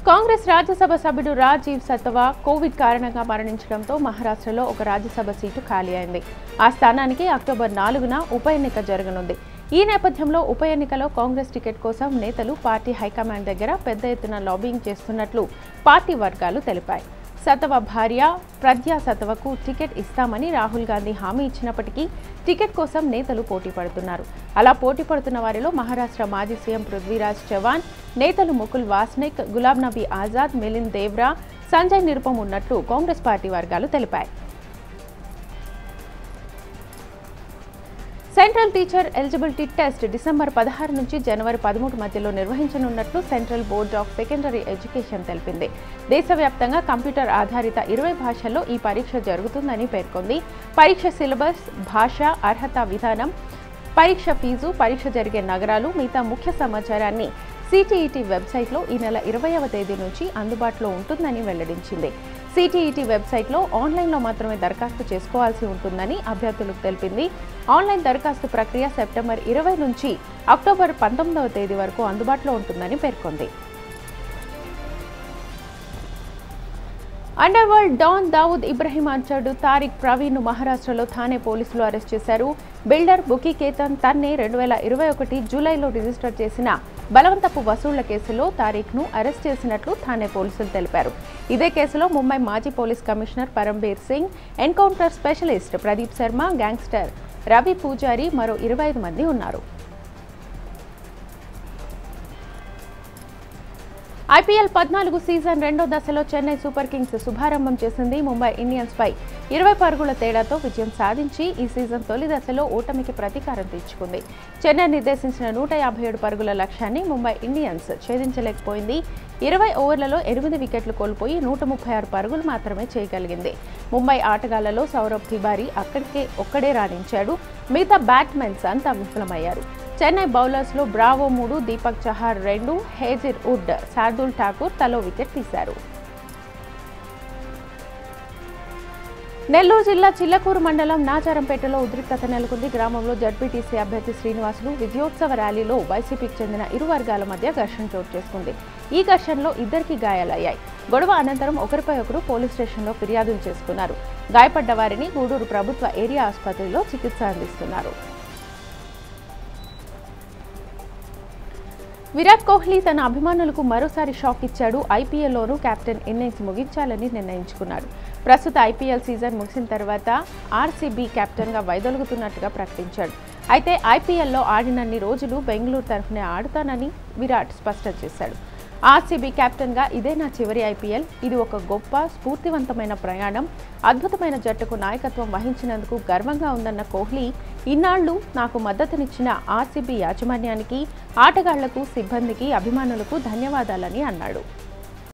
కాంగ్రెస్ రాజ్యసభ సభ్యుడు రాజీవ్ సత్వా కోవిడ్ కారణంగా మరణించడంతో మహారాష్ట్రలో ఒక రాజ్యసభ సీటు ఖాళీ అయింది ఆ స్థానానికి అక్టోబర్ నాలుగున ఉప ఎన్నిక జరగనుంది ఈ నేపథ్యంలో ఉప ఎన్నికలో కాంగ్రెస్ టికెట్ కోసం నేతలు పార్టీ హైకమాండ్ దగ్గర పెద్ద ఎత్తున లాబింగ్ చేస్తున్నట్లు పార్టీ వర్గాలు తెలిపాయి సతవ భార్య ప్రజ్ఞా సతవకు టికెట్ ఇస్తామని రాహుల్ గాంధీ హామీ ఇచ్చినప్పటికీ టికెట్ కోసం నేతలు పోటీ పడుతున్నారు అలా పోటీ పడుతున్న వారిలో మహారాష్ట్ర మాజీ సీఎం పృథ్వీరాజ్ చవాన్ నేతలు ముకుల్ వాస్నిక్ గులాబ్ నబీ ఆజాద్ మిలింద్ దేవ్రా సంజయ్ నిరుపం ఉన్నట్లు కాంగ్రెస్ పార్టీ వర్గాలు తెలిపాయి central teacher eligibility test December పదహారు నుంచి జనవరి పదమూడు మధ్యలో నిర్వహించనున్నట్లు central board of secondary education తెలిపింది దేశవ్యాప్తంగా కంప్యూటర్ ఆధారిత ఇరవై భాషల్లో ఈ పరీక్ష జరుగుతుందని పేర్కొంది పరీక్ష సిలబస్ భాష అర్హత విధానం పరీక్ష ఫీజు పరీక్ష జరిగే నగరాలు మిగతా ముఖ్య సమాచారాన్ని సిటీఈటీ వెబ్సైట్లో ఈ నెల ఇరవైవ తేదీ నుంచి అందుబాటులో ఉంటుందని వెల్లడించింది సిటీఈటీ వెబ్సైట్లో ఆన్లైన్లో మాత్రమే దరఖాస్తు చేసుకోవాల్సి ఉంటుందని అభ్యర్థులకు తెలిపింది ఆన్లైన్ దరఖాస్తు ప్రక్రియ సెప్టెంబర్ ఇరవై నుంచి అక్టోబర్ పంతొమ్మిదవ తేదీ వరకు అందుబాటులో ఉంటుందని పేర్కొంది under world don Dawood Ibrahim అంచాడు తారిక్ ప్రవీణ్ ను మహారాష్ట్రలో థానే పోలీసులు అరెస్ట్ చేశారు బిల్డర్ బుకీ కేతన్ తన్నే రెండు వేల ఇరవై ఒకటి జూలైలో రిజిస్టర్ చేసిన బలవంతపు వసూళ్ల కేసులో తారీఖ్ ను అరెస్ట్ చేసినట్లు థానే పోలీసులు తెలిపారు ఇదే కేసులో ముంబై మాజీ police commissioner Parambir Singh encounter specialist Pradeep Sharma gangster Ravi Pujari మరో ఇరవై ఐదు మంది ఉన్నారు ఐపీఎల్ పద్నాలుగు సీజన్ రెండో దశలో చెన్నై సూపర్ కింగ్స్ శుభారంభం చేసింది ముంబై ఇండియన్స్ పై ఇరవై పరుగుల తేడాతో విజయం సాధించి ఈ సీజన్ తొలి దశలో ఓటమికి ప్రతీకారం తీర్చుకుంది చెన్నై నిర్దేశించిన నూట యాభై ఏడు పరుగుల లక్ష్యాన్ని ముంబై ఇండియన్స్ ఛేదించలేకపోయింది ఇరవై ఓవర్లలో ఎనిమిది వికెట్లు కోల్పోయి నూట ముప్పై ఆరు పరుగులు మాత్రమే చేయగలిగింది ముంబై ఆటగాళ్లలో సౌరభ్ తివారీ అక్కడికే ఒక్కడే రాణించాడు మిగతా బ్యాట్మెన్స్ అంతా విఫలమయ్యారు చెన్నై బౌలర్స్లో బ్రావో మూడు దీపక్ చహార్ రెండు హేజిర్ వుడ్ శార్దుల్ ఠాకూర్ తలో వికెట్ తీశారు నెల్లూరు జిల్లా చిల్లకూరు మండలం నాచారంపేటలో ఉద్రిక్తత నెలకొంది గ్రామంలో జడ్పీటీసీ అభ్యర్థి శ్రీనివాసులు విజయోత్సవ ర్యాలీలో వైసీపీకి చెందిన ఇరు వర్గాల మధ్య ఘర్షణ చోటు చేసుకుంది ఈ ఘర్షణలో ఇద్దరికి గాయాలయ్యాయి గొడవ అనంతరం ఒకరిపై ఒకరు పోలీస్ స్టేషన్లో ఫిర్యాదులు చేసుకున్నారు గాయపడ్డ వారిని గూడూరు ప్రభుత్వ ఏరియా ఆసుపత్రిలో చికిత్స అందిస్తున్నారు విరాట్ కోహ్లీ తన అభిమానులకు మరోసారి షాక్ ఇచ్చాడు ఐపీఎల్లోనూ కెప్టెన్ ఇన్నింగ్స్ ముగించాలని నిర్ణయించుకున్నాడు ప్రస్తుత ఐపీఎల్ సీజన్ ముగిసిన తర్వాత ఆర్సీబీ కెప్టెన్గా వైదొలుగుతున్నట్టుగా ప్రకటించాడు అయితే ఐపీఎల్లో ఆడినన్ని రోజులు బెంగళూరు తరఫునే ఆడుతానని విరాట్ స్పష్టం చేశాడు ఆర్సీబీ కెప్టెన్గా ఇదే నా చివరి ఐపీఎల్ ఇది ఒక గొప్ప స్ఫూర్తివంతమైన ప్రయాణం అద్భుతమైన జట్టుకు నాయకత్వం వహించినందుకు గర్వంగా ఉందన్న కోహ్లీ ఇన్నాళ్లు నాకు మద్దతునిచ్చిన ఆర్సీబీ యాజమాన్యానికి ఆటగాళ్లకు సిబ్బందికి అభిమానులకు ధన్యవాదాలని అన్నాడు